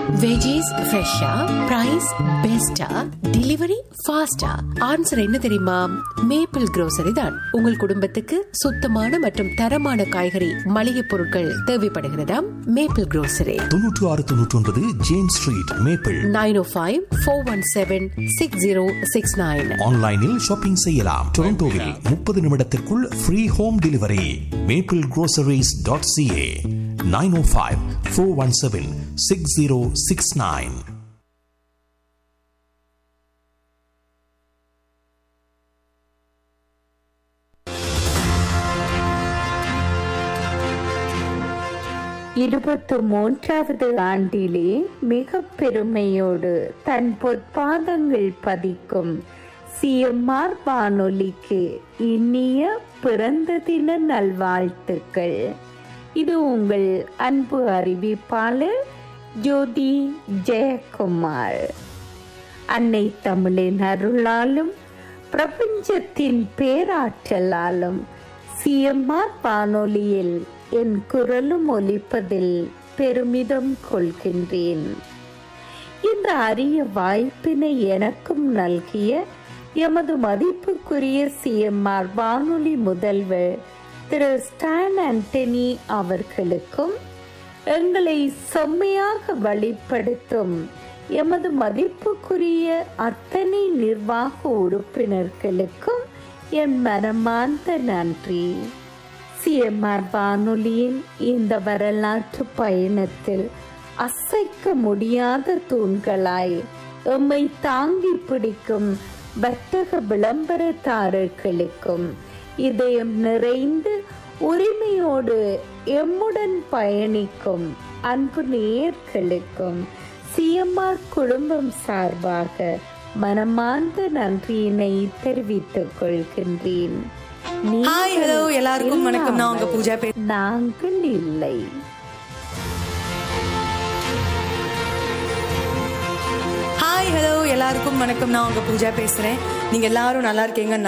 veggies ஃப்ரெஷ்ஷா price பெஸ்டா delivery ஃபாஸ்டா ஆன்சர் என்ன தெரியுமா மேப்பிள் grocery தான் உங்கள் குடும்பத்துக்கு சுத்தமான மற்றும் தரமான காய்கறி மளிகை பொருட்கள் தேவைப்படுகிறதா மேப்பிள் grocery தொன்னூற்று ஆறு தொன்னூற்றி ஒன்பது James Street Maple nine O five four one seven six zero six nine ஆன்லைனில் ஷாப்பிங் செய்யலாம் டொரண்டோவில் முப்பது நிமிடத்திற்குள் free home delivery maple groceries.ca dot CA nine O five four one seven six zero six nine இருபத்து மூன்றாவது ஆண்டிலே மிக பெருமையோடு தன் பொற்பாதங்கள் பதிக்கும் சிஎம்ஆர் வானொலிக்கு இனிய பிறந்த தின நல்வாழ்த்துக்கள் இது உங்கள் அன்பு அறிவிப்பாளர் ஜோதி ஜெயக்குமார் அன்னை தமிழின் அருளாலும் பிரபஞ்சத்தின் பேராற்றலாலும் சிஎம்ஆர் வானொலியில் என் குரலும் ஒலிப்பதில் பெருமிதம் கொள்கின்றேன் இந்த அரிய வாய்ப்பினை எனக்கும் நல்கிய எமது மதிப்புக்குரிய சிஎம்ஆர் வானொலி முதல்வர் திரு ஸ்டான் ஆண்டனி அவர்களுக்கும் எங்களை செம்மையாக வழிப்படுத்தும் எமது மதிப்புக்குரிய அத்தனை நிர்வாக உறுப்பினர்களுக்கும் என் மனமார்ந்த நன்றி சிஎம்ஆர் வானொலியின் இந்த வரலாற்று பயணத்தில் அசைக்க முடியாத தூண்களாய் எம்மை தாங்கி பிடிக்கும் வர்த்தக விளம்பரதாரர்களுக்கும் இதயம் நிறைந்து உரிமையோடு எம்முடன் பயணிக்கும் அன்பு நேயர்களுக்கும் சிஎம்ஆர் குடும்பம் சார்பாக மனமார்ந்த நன்றியினை தெரிவித்துக் கொள்கின்றேன் ஹாய் ஹலோ எல்லாருக்கும் வணக்கம் நான் உங்க பூஜா பே நாங்கள் இல்லை ஹாய் ஹலோ எல்லாருக்கும் வணக்கம் நான் உங்க பூஜா பேசுறேன் நீங்க எல்லாரும் நல்லா இருக்கீங்க